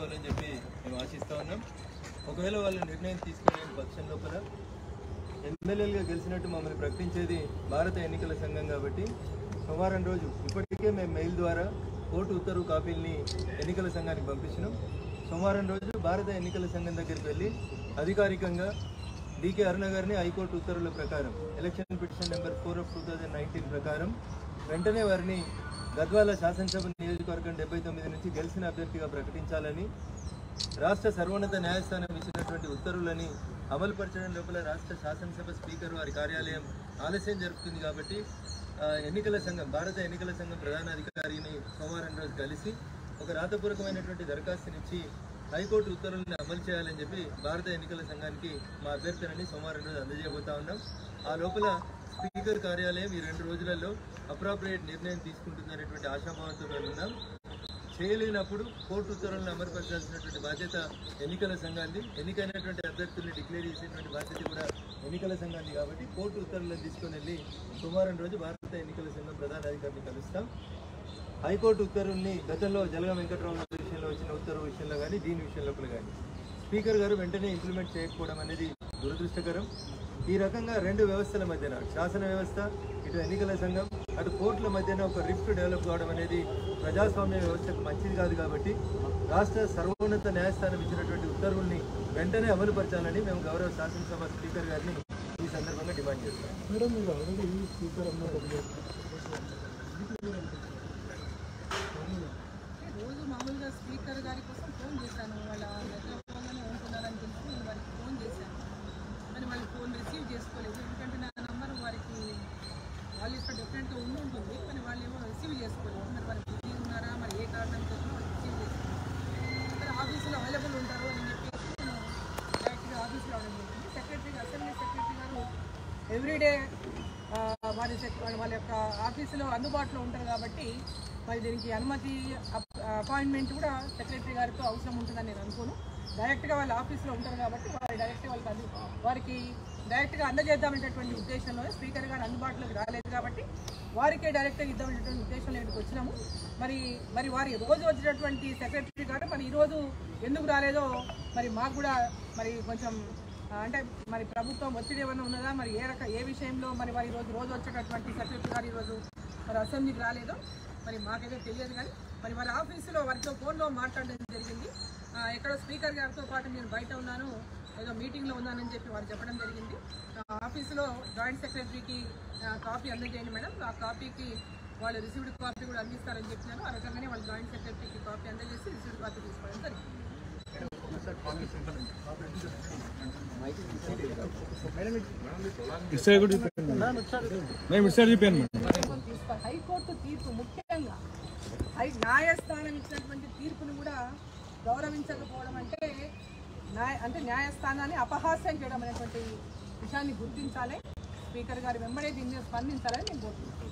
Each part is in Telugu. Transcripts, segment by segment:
తీసుకోవాలని చెప్పి మేము ఆశిస్తా ఉన్నాం ఒకవేళ వాళ్ళు నిర్ణయం తీసుకునే పక్షం లోపల ఎమ్మెల్యేలుగా గెలిచినట్టు మమ్మల్ని ప్రకటించేది భారత ఎన్నికల సంఘం కాబట్టి సోమవారం రోజు ఇప్పటికే మేము మెయిల్ ద్వారా కోర్టు ఉత్తర్వు కాపీల్ని ఎన్నికల సంఘానికి పంపించినాం సోమవారం రోజు భారత ఎన్నికల సంఘం దగ్గరికి వెళ్ళి అధికారికంగా డీకే అరుణ గారిని హైకోర్టు ఉత్తర్వుల ప్రకారం election petition number four of two thousand nineteen ప్రకారం వెంటనే వారిని గద్వాల శాసనసభ నియోజకవర్గం డెబ్బై తొమ్మిది నుంచి గెలిచిన అభ్యర్థిగా ప్రకటించాలని రాష్ట్ర సర్వోన్నత న్యాయస్థానం ఇచ్చినటువంటి ఉత్తర్వులని అమలుపరచడం లోపల రాష్ట్ర శాసనసభ స్పీకర్ వారి కార్యాలయం ఆలస్యం జరుపుతుంది కాబట్టి ఆ, ఎన్నికల సంఘం భారత ఎన్నికల సంఘం ప్రధాన అధికారిని సోమవారం రోజు కలిసి ఒక రాతపూర్వకమైనటువంటి దరఖాస్తునిచ్చి హైకోర్టు ఉత్తర్వులను అమలు చేయాలని చెప్పి భారత ఎన్నికల సంఘానికి మా అభ్యర్థనని సోమవారం రోజు అందజేయబోతా ఉన్నాం ఆ లోపల స్పీకర్ కార్యాలయం ఈ రెండు రోజులలో అప్రాప్రియేట్ నిర్ణయం తీసుకుంటుందనేటువంటి ఆశాభావంతో మేము ఉన్నాం చేయలేనప్పుడు కోర్టు ఉత్తర్వులను అమలుపరచాల్సినటువంటి బాధ్యత ఎన్నికల సంఘాన్ని ఎన్నికైనటువంటి అభ్యర్థుల్ని డిక్లేర్ చేసేటువంటి బాధ్యత కూడా ఎన్నికల సంఘాన్ని కాబట్టి కోర్టు ఉత్తర్వులను తీసుకొని వెళ్ళి సోమవారం రోజు భారత ఎన్నికల సంఘం ప్రధాన అధికారిని కలుస్తాం హైకోర్టు ఉత్తర్వుల్ని గతంలో జలగ వెంకటరావు గారి విషయంలో వచ్చిన ఉత్తర్వు విషయంలో కానీ దీని విషయంలో కానీ స్పీకర్ గారు వెంటనే ఇంప్లిమెంట్ చేయకపోవడం అనేది దురదృష్టకరం ఈ రకంగా రెండు వ్యవస్థల మధ్యన శాసన వ్యవస్థ ఇటు ఎన్నికల సంఘం అటు కోర్టుల మధ్యన ఒక రిఫ్ట్ డెవలప్ కావడం అనేది ప్రజాస్వామ్య వ్యవస్థకు మంచిది కాదు కాబట్టి రాష్ట్ర సర్వోన్నత న్యాయస్థానం ఇచ్చినటువంటి ఉత్తర్వుల్ని వెంటనే అమలుపరచాలని మేము గౌరవ శాసనసభ స్పీకర్ గారిని ఈ సందర్భంగా డిమాండ్ చేస్తాం మేడం మీరు ఆల్రెడీ స్పీకర్ అన్నారు రోజు మామూలుగా స్పీకర్ గారి కోసం ఫోన్ చేశాను వాళ్ళ హైదరాబాద్లోనే ఉంటున్నారని తెలిసి నేను వారికి ఫోన్ చేశాను కానీ వాళ్ళు ఫోన్ రిసీవ్ చేసుకోలేదు ఎందుకంటే నా నంబర్ వారికి వాళ్ళు ఇక్కడ డిఫరెంట్గా ఉండి ఉంటుంది కానీ వాళ్ళు ఏమో రిసీవ్ చేసుకోలేదు మరి వారు బిజీ ఉన్నారా మరి ఏ కారణం కోసం వాళ్ళు రిసీవ్ చేసుకోలేదు మరి ఆఫీసులో అవైలబుల్ ఉంటారు అని చెప్పేసి నేను డైరెక్ట్గా ఆఫీస్లో రావడం జరిగింది సెక్రటరీ అసెంబ్లీ సెక్రటరీ గారు ఎవ్రీడే వారి సెక్- వాళ్ళ వాళ్ళ యొక్క ఆఫీసులో అందుబాటులో ఉంటారు కాబట్టి మరి దీనికి అనుమతి అప్- అపాయింట్మెంట్ కూడా సెక్రటరీ గారితో అవసరం ఉంటుందని నేను అనుకోను డైరెక్ట్గా వాళ్ళ ఆఫీస్లో ఉంటారు కాబట్టి వారి డైరెక్ట్గా వాళ్ళకి అంది వారికి డైరెక్ట్గా అందజేద్దామనేటటువంటి ఉద్దేశంలో స్పీకర్ గారు అందుబాటులోకి రాలేదు కాబట్టి వారికే డైరెక్ట్గా ఇద్దామనేటువంటి ఉద్దేశంలో ఇక్కడికి వచ్చినాము మరి మరి వారి రోజు వచ్చినటువంటి సెక్రటరీ గారు మరి ఈరోజు ఎందుకు రాలేదో మరి మాకు కూడా మరి కొంచెం ఆ, అంటే మరి ప్రభుత్వం ఒత్తిడి ఏమైనా ఉన్నదా మరి ఏ రక ఏ విషయంలో మరి వారి రోజు రోజు వచ్చేటటువంటి సెక్రటరీ గారు ఈరోజు మరి అసెంబ్లీకి రాలేదో మరి మాకైతే తెలియదు కానీ మరి వారి ఆఫీసులో వారితో ఫోన్లో మాట్లాడడం జరిగింది ఆ, ఎక్కడో స్పీకర్ గారితో పాటు నేను బయట ఉన్నాను ఏదో మీటింగ్లో ఉన్నానని చెప్పి వారు చెప్పడం జరిగింది ఆ, ఆఫీసులో జాయింట్ సెక్రటరీకి ఆ, కాపీ అందజేయండి మేడం ఆ కాపీకి వాళ్ళు రిసీవ్డ్ కాపీ కూడా అందిస్తారని చెప్పినారు ఆ రకంగానే వాళ్ళు జాయింట్ సెక్రటరీకి కాపీ అందజేసి రిసీవ్డ్ కాపీ తీసుకోవడం జరిగింది ఇటు సైడ్ కూడా చూపించండి మేము ఇటు సైడ్ చూపించండి మేడం తీసుకొని తీసుకో హైకోర్టు తీర్పు ముఖ్యంగా హై న్యాయస్థానం ఇచ్చినటువంటి తీర్పును కూడా గౌరవించకపోవడం అంటే న్యాయ అంటే న్యాయస్థానాన్ని అపహాస్యం చేయడం అనేటువంటి విషయాన్ని గుర్తించాలి స్పీకర్ గారు వెంబడే దీన్ని స్పందించాలని నేను కోరుతున్నాను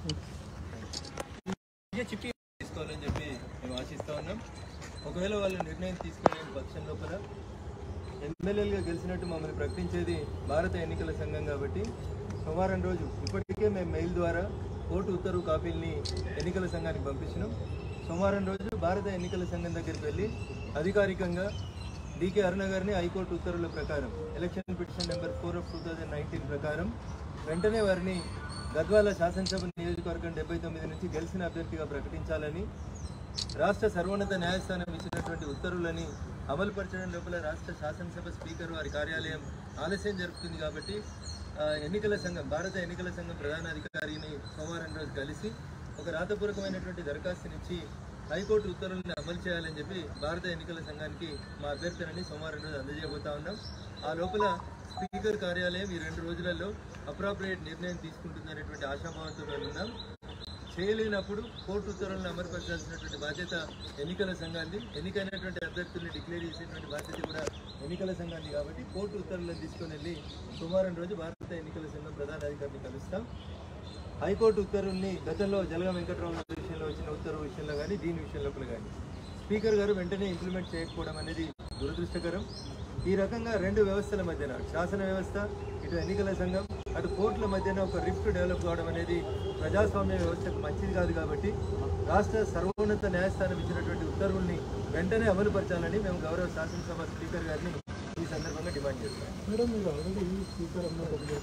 చిట్టి తీసుకోవాలని చెప్పి మేము ఆశిస్తా ఉన్నాం ఒకవేళ వాళ్ళు నిర్ణయం తీసుకునే పక్షం లోపల ఎమ్మెల్యేలుగా గెలిచినట్టు మమ్మల్ని ప్రకటించేది భారత ఎన్నికల సంఘం కాబట్టి సోమవారం రోజు ఇప్పటికే మేము మెయిల్ ద్వారా కోర్టు ఉత్తర్వు కాపీల్ని ఎన్నికల సంఘానికి పంపించినాం సోమవారం రోజు భారత ఎన్నికల సంఘం దగ్గరికి వెళ్ళి అధికారికంగా డీకే అరుణ గారిని హైకోర్టు ఉత్తర్వుల ప్రకారం election petition number four of two thousand nineteen ప్రకారం వెంటనే వారిని గద్వాల శాసనసభ నియోజకవర్గం డెబ్బై తొమ్మిది నుంచి గెలిచిన అభ్యర్థిగా ప్రకటించాలని రాష్ట్ర సర్వోన్నత న్యాయస్థానం ఇచ్చినటువంటి ఉత్తర్వులని అమలుపరచడం లోపల రాష్ట్ర శాసనసభ స్పీకర్ వారి కార్యాలయం ఆలస్యం జరుపుతుంది కాబట్టి ఆ, ఎన్నికల సంఘం భారత ఎన్నికల సంఘం ప్రధాన అధికారిని సోమవారం రోజు కలిసి ఒక రాతపూర్వకమైనటువంటి దరఖాస్తునిచ్చి హైకోర్టు ఉత్తర్వులను అమలు చేయాలని చెప్పి భారత ఎన్నికల సంఘానికి మా అభ్యర్థనని సోమవారం రోజు అందజేయబోతా ఉన్నాం ఆ లోపల స్పీకర్ కార్యాలయం ఈ రెండు రోజులలో అప్రాప్రియేట్ నిర్ణయం తీసుకుంటుందనేటువంటి ఆశాభావంతో మేము ఉన్నాం చేయలేనప్పుడు కోర్టు ఉత్తర్వులను అమలుపరచాల్సినటువంటి బాధ్యత ఎన్నికల సంఘాన్ని ఎన్నికైనటువంటి అభ్యర్థుల్ని డిక్లేర్ చేసేటువంటి బాధ్యత కూడా ఎన్నికల సంఘాన్ని కాబట్టి కోర్టు ఉత్తర్వులను తీసుకొని వెళ్ళి సోమవారం రోజు భారత ఎన్నికల సంఘం ప్రధాన అధికారిని కలుస్తాం హైకోర్టు ఉత్తర్వుల్ని గతంలో జలగ వెంకటరావు గారి విషయంలో వచ్చిన ఉత్తర్వు విషయంలో కానీ దీని విషయంలో కానీ స్పీకర్ గారు వెంటనే ఇంప్లిమెంట్ చేయకపోవడం అనేది దురదృష్టకరం ఈ రకంగా రెండు వ్యవస్థల మధ్యన శాసన వ్యవస్థ ఇటు ఎన్నికల సంఘం అటు కోర్టుల మధ్యన ఒక రిఫ్ట్ డెవలప్ కావడం అనేది ప్రజాస్వామ్య వ్యవస్థకు మంచిది కాదు కాబట్టి రాష్ట్ర సర్వోన్నత న్యాయస్థానం ఇచ్చినటువంటి ఉత్తర్వుల్ని వెంటనే అమలు పరచాలని మేము గౌరవ శాసనసభ స్పీకర్ గారిని ఈ సందర్భంగా డిమాండ్ చేస్తాం మేడం మీరు ఆల్రెడీ స్పీకర్ అన్నారు కదా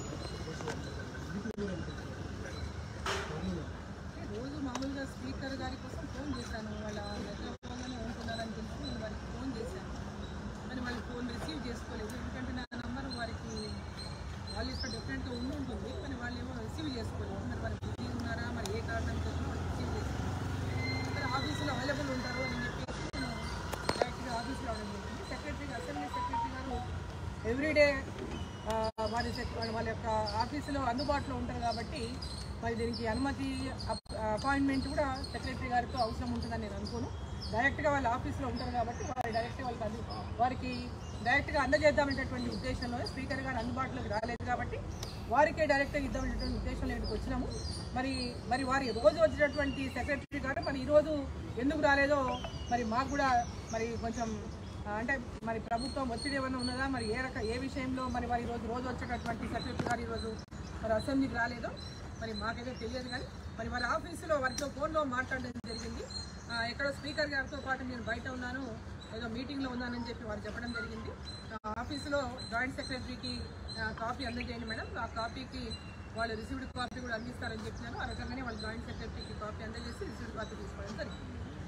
రోజు మామూలుగా స్పీకర్ గారి కోసం ఫోన్ చేశాను వాళ్ళ నిద్రపోగానే ఉంటున్నారని తెలిసి నేను వారికి ఫోన్ చేశాను కానీ వాళ్ళు ఫోన్ రిసీవ్ చేసుకోలేదు ఎందుకంటే నా నంబర్ వారికి వాళ్ళు ఇక్కడ డిఫరెంట్గా ఉండి ఉంటుంది కానీ వాళ్ళు ఏమో రిసీవ్ చేసుకోలేదు మరి వారికి బిజీ ఉన్నారా మరి ఏ కారణం కోసం వాళ్ళు రిసీవ్ చేసుకోలేదు మరి ఆఫీసులో అవైలబుల్ ఉంటారు అని చెప్పేసి నేను డైరెక్ట్గా ఆఫీస్లో రావడం జరిగింది సెక్రటరీ అసెంబ్లీ సెక్రటరీ గారు ఎవ్రీడే వారి సెక్- వాళ్ళ యొక్క ఆఫీసులో అందుబాటులో ఉంటారు కాబట్టి మరి దీనికి అనుమతి అప్- అపాయింట్మెంట్ కూడా సెక్రటరీ గారితో అవసరం ఉంటుందని నేను అనుకోను డైరెక్ట్గా వాళ్ళ ఆఫీస్లో ఉంటారు కాబట్టి వారి డైరెక్ట్గా వాళ్ళకి అంది వారికి డైరెక్ట్గా అందజేద్దామనేటటువంటి ఉద్దేశంలో స్పీకర్ గారు అందుబాటులోకి రాలేదు కాబట్టి వారికే డైరెక్ట్గా ఇద్దామనేటువంటి ఉద్దేశంలో ఇక్కడికి వచ్చినాము మరి మరి వారి రోజు వచ్చినటువంటి సెక్రటరీ గారు మరి ఈరోజు ఎందుకు రాలేదో మరి మాకు కూడా మరి కొంచెం ఆ, అంటే మరి ప్రభుత్వం ఒత్తిడి ఏమైనా ఉన్నదా మరి ఏ రక ఏ విషయంలో మరి వారి రోజు రోజు వచ్చేటటువంటి సెక్రటరీ గారు ఈరోజు మరి అసెంబ్లీకి రాలేదో మరి మాకైతే తెలియదు కానీ మరి వారి ఆఫీసులో వారితో ఫోన్లో మాట్లాడడం జరిగింది ఆ, ఎక్కడో స్పీకర్ గారితో పాటు నేను బయట ఉన్నాను ఏదో మీటింగ్లో ఉన్నానని చెప్పి వారు చెప్పడం జరిగింది ఆ, ఆఫీసులో జాయింట్ సెక్రటరీకి ఆ, కాపీ అందజేయండి మేడం ఆ కాపీకి వాళ్ళు రిసీవ్డ్ కాపీ కూడా అందిస్తారని చెప్పినారు ఆ రకంగానే వాళ్ళు జాయింట్ సెక్రటరీకి కాపీ అందజేసి రిసీవ్డ్ కాపీ తీసుకోవడం జరిగింది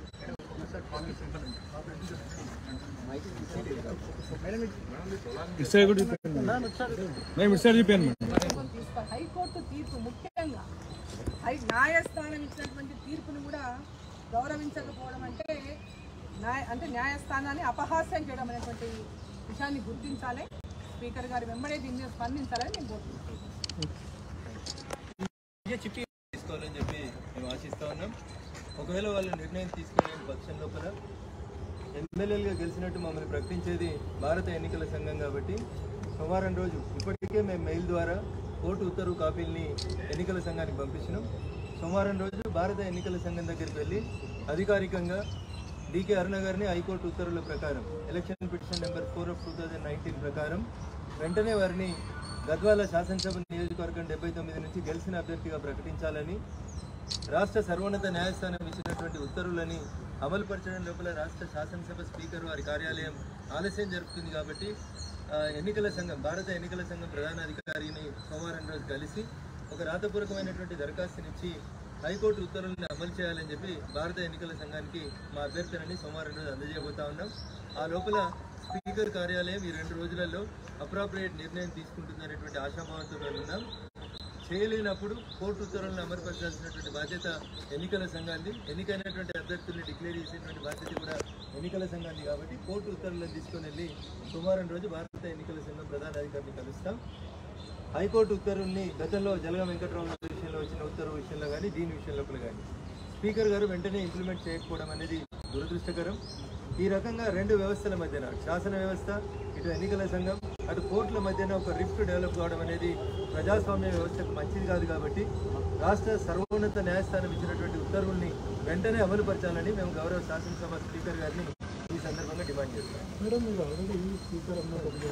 ఇటు సైడ్ కూడా చూపించండి మేడం మేము ఇటు సైడ్ చూపించండి మేడం తీర్పును తీసుకోవాలి హైకోర్టు తీర్పు ముఖ్యంగా హై న్యాయస్థానం ఇచ్చినటువంటి తీర్పును కూడా గౌరవించకపోవడం అంటే న్యాయ అంటే న్యాయస్థానాన్ని అపహాస్యం చేయడం అనేటువంటి విషయాన్ని గుర్తించాలి స్పీకర్ గారు వెంబడే దీని మీద స్పందించాలని నేను కోరుతున్నాను తీసుకోవాలని చెప్పి మేము ఆశిస్తా ఉన్నాం ఒకవేళ వాళ్ళు నిర్ణయం తీసుకోలేని పక్షం లోపల ఎమ్మెల్యేలుగా గెలిచినట్టు మమ్మల్ని ప్రకటించేది భారత ఎన్నికల సంఘం కాబట్టి సోమవారం రోజు ఇప్పటికే మేము మెయిల్ ద్వారా కోర్టు ఉత్తర్వు కాపీల్ని ఎన్నికల సంఘానికి పంపించినాం సోమవారం రోజు భారత ఎన్నికల సంఘం దగ్గరికి వెళ్ళి అధికారికంగా డికే అరుణ గారిని హైకోర్టు ఉత్తర్వుల ప్రకారం election petition number four of two thousand nineteen ప్రకారం వెంటనే వారిని గద్వాల శాసనసభ నియోజకవర్గం డెబ్బై తొమ్మిది నుంచి గెలిచిన అభ్యర్థిగా ప్రకటించాలని రాష్ట్ర సర్వోన్నత న్యాయస్థానం ఇచ్చినటువంటి ఉత్తర్వులని అమలుపరచడం లోపల రాష్ట్ర శాసనసభ స్పీకర్ వారి కార్యాలయం ఆలస్యం జరుపుతుంది కాబట్టి ఆ, ఎన్నికల సంఘం భారత ఎన్నికల సంఘం ప్రధానాధికారిని సోమవారం రోజు కలిసి ఒక రాతపూర్వకమైనటువంటి దరఖాస్తునిచ్చి హైకోర్టు ఉత్తర్వులను అమలు చేయాలని చెప్పి భారత ఎన్నికల సంఘానికి మా అభ్యర్థనని సోమవారం రోజు అందజేయబోతా ఉన్నాం ఆ లోపల స్పీకర్ కార్యాలయం ఈ రెండు రోజులలో అప్రాప్రియేట్ నిర్ణయం తీసుకుంటుందనేటువంటి ఆశాభావంతో మేము ఉన్నాం చేయలేనప్పుడు కోర్టు ఉత్తర్వులను అమలుపరచాల్సినటువంటి బాధ్యత ఎన్నికల సంఘాన్ని ఎన్నికైనటువంటి అభ్యర్థుల్ని డిక్లేర్ చేసేటువంటి బాధ్యత కూడా ఎన్నికల సంఘాన్ని కాబట్టి కోర్టు ఉత్తర్వులను తీసుకొని వెళ్ళి సోమవారం రోజు భారత ఎన్నికల సంఘం ప్రధాన అధికారిని కలుస్తాం హైకోర్టు ఉత్తర్వుల్ని గతంలో జలగం వెంకట్రావు గారి విషయంలో వచ్చిన ఉత్తర్వు విషయంలో కానీ దీని విషయంలో కానీ స్పీకర్ గారు వెంటనే ఇంప్లిమెంట్ చేయకపోవడం అనేది దురదృష్టకరం ఈ రకంగా రెండు వ్యవస్థల మధ్యన శాసన వ్యవస్థ ఇటు ఎన్నికల సంఘం అటు కోర్టుల మధ్యన ఒక రిఫ్ట్ డెవలప్ కావడం అనేది ప్రజాస్వామ్య వ్యవస్థకు మంచిది కాదు కాబట్టి రాష్ట్ర సర్వోన్నత న్యాయస్థానం ఇచ్చినటువంటి ఉత్తర్వుల్ని వెంటనే అమలు పరచాలని మేము గౌరవ శాసనసభ స్పీకర్ గారిని ఈ సందర్భంగా డిమాండ్ చేస్తాం మేడం మీరు ఆల్రెడీ స్పీకర్ అన్నారు కదా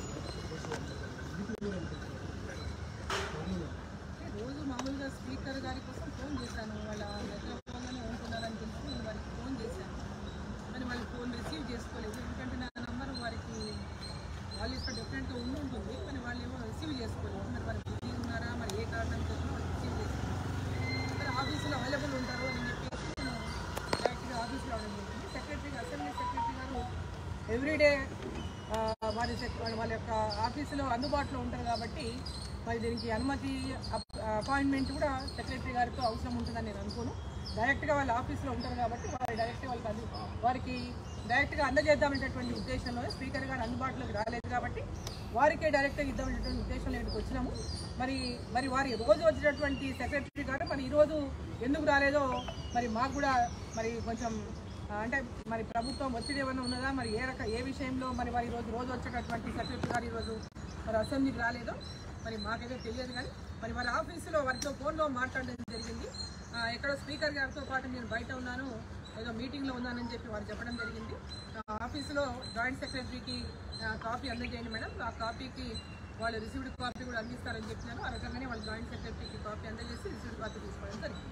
రోజు మామూలుగా స్పీకర్ గారి కోసం ఫోన్ చేశాను వాళ్ళ నిద్రపోగానే ఉంటున్నారని తెలిసి నేను వారికి ఫోన్ చేశాను కానీ వాళ్ళు ఫోన్ రిసీవ్ చేసుకోలేదు ఎందుకంటే నా నంబర్ వారికి వాళ్ళు ఇక్కడ డిఫరెంట్గా ఉండి ఉంటుంది కానీ వాళ్ళు ఏమో రిసీవ్ చేసుకోలేదు మరి వారికి బిజీ ఉన్నారా మరి ఏ కారణం కోసం వాళ్ళు రిసీవ్ చేసుకోలేదు మరి ఆఫీసులో అవైలబుల్ ఉంటారు అని చెప్పేసి నేను డైరెక్ట్గా ఆఫీస్లో రావడం జరిగింది సెక్రటరీ అసెంబ్లీ సెక్రటరీ గారు ఎవ్రీడే వారి సెక్- వాళ్ళ వాళ్ళ యొక్క ఆఫీసులో అందుబాటులో ఉంటారు కాబట్టి మరి దీనికి అనుమతి అప్- అపాయింట్మెంట్ కూడా సెక్రటరీ గారితో అవసరం ఉంటుందని నేను అనుకోను డైరెక్ట్గా వాళ్ళ ఆఫీస్లో ఉంటారు కాబట్టి వారి డైరెక్ట్గా వాళ్ళకి అంది వారికి డైరెక్ట్గా అందజేద్దామనేటటువంటి ఉద్దేశంలో స్పీకర్ గారు అందుబాటులోకి రాలేదు కాబట్టి వారికే డైరెక్ట్గా ఇద్దామనేటువంటి ఉద్దేశంలో ఇక్కడికి వచ్చినాము మరి మరి వారి రోజు వచ్చినటువంటి సెక్రటరీ గారు మరి ఈరోజు ఎందుకు రాలేదో మరి మాకు కూడా మరి కొంచెం ఆ, అంటే మరి ప్రభుత్వం ఒత్తిడి ఏమైనా ఉన్నదా మరి ఏ రక ఏ విషయంలో మరి వారి రోజు రోజు వచ్చేటటువంటి సెక్రటరీ గారు ఈరోజు మరి అసెంబ్లీకి రాలేదో మరి మాకైతే తెలియదు కానీ మరి వారి ఆఫీసులో వారితో ఫోన్లో మాట్లాడడం జరిగింది ఆ, ఎక్కడో స్పీకర్ గారితో పాటు నేను బయట ఉన్నాను ఏదో మీటింగ్లో ఉన్నానని చెప్పి వారు చెప్పడం జరిగింది ఆ, ఆఫీసులో జాయింట్ సెక్రటరీకి ఆ, కాపీ అందజేయండి మేడం ఆ కాపీకి వాళ్ళు రిసీవ్డ్ కాపీ కూడా అందిస్తారని చెప్పినారు ఆ రకంగానే వాళ్ళు జాయింట్ సెక్రటరీకి కాపీ అందజేసి రిసీవ్డ్ కాపీ తీసుకోవడం జరిగింది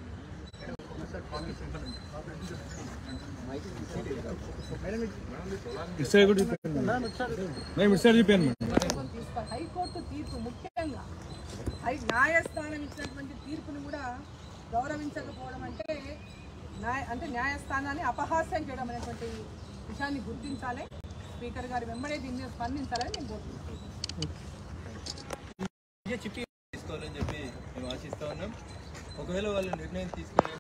ఇటు సైడ్ కూడా చూపించండి మేడం ఇటు సైడ్ చూపించండి మేడం ప్రభుత్వం తీసుకోవాలి హైకోర్టు తీర్పు ముఖ్యంగా హై న్యాయస్థానం ఇచ్చినటువంటి తీర్పుని కూడా గౌరవించకపోవడం అంటే న్యాయ అంటే న్యాయస్థానాన్ని అపహాస్యం చేయడం అనేటువంటి విషయాన్ని గుర్తించాలి స్పీకర్ గారు వెంబడే దీన్ని స్పందించాలని నేను కోరుతున్నాను తీసుకోవాలని చెప్పి మేము ఆశిస్తా ఉన్నాం ఒకవేళ వాళ్ళు నిర్ణయం తీసుకునే